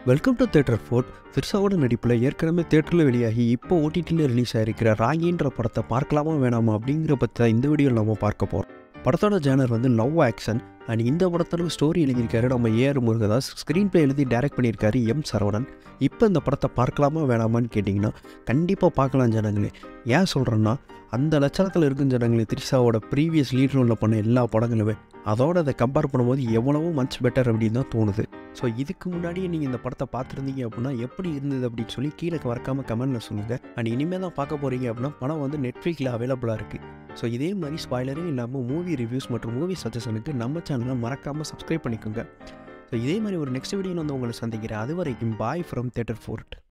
welcome to theatre ஃபோர்ட் சிர்சாவோட நடிப்பில் ஏற்கனவே தேட்டரில் வெளியாகி இப்போ ஓடிடியில் ரிலீஸ் ஆகிருக்கிற ராகின்ற படத்தை பார்க்கலாமா வேணாமா அப்படிங்கிற பற்றி தான் இந்த வீடியோவில் நம்ம பார்க்க போகிறோம் படத்தோட ஜேனர் வந்து லவ் ஆக்ஷன் அண்ட் இந்த படத்தில் ஸ்டோரி எழுதியிருக்காரு நம்ம ஏஆர் முருகதாஸ் ஸ்க்ரீன் ப்ளே எழுதி டைரக்ட் பண்ணியிருக்காரு எம் சரவணன் இப்போ இந்த படத்தை பார்க்கலாமா வேணாமான்னு கேட்டிங்கன்னா கண்டிப்பாக பார்க்கலாம் ஜனங்களே ஏன் சொல்கிறேன்னா அந்த லட்சணத்தில் இருக்கும் ஜனங்களே த்ரிஷாவோட ப்ரீவியஸ் லீட் ரோலில் பண்ண எல்லா படங்களுமே அதோட அதை கம்பேர் பண்ணும்போது எவ்வளவோ மச் பெட்டர் அப்படின்னு தான் தோணுது ஸோ இதுக்கு முன்னாடியே நீங்கள் இந்த படத்தை பார்த்துருந்தீங்க அப்படின்னா எப்படி இருந்தது அப்படின்னு சொல்லி கீழே மறக்காமல் கமெண்ட்டில் சொல்லுங்கள் அண்ட் இனிமேல் தான் பார்க்க போகிறீங்க அப்படின்னா படம் வந்து நெட்ஃப்ளிக்ஸில் அவைலபிளாக இருக்குது ஸோ இதே மாதிரி ஸ்பாய்லரே இல்லாமல் மூவி ரிவ்யூஸ் மற்றும் மூவி சஜஷனுக்கு நம்ம சேனலை மறக்காமல் சப்ஸ்கிரைப் பண்ணிக்கோங்க ஸோ இதே மாதிரி ஒரு நெக்ஸ்ட் வீடியோவில் வந்து உங்களை சந்திக்கிறேன் அது வரைக்கும் பாய் ஃப்ரம் தேட்டர் ஃபோர்ட்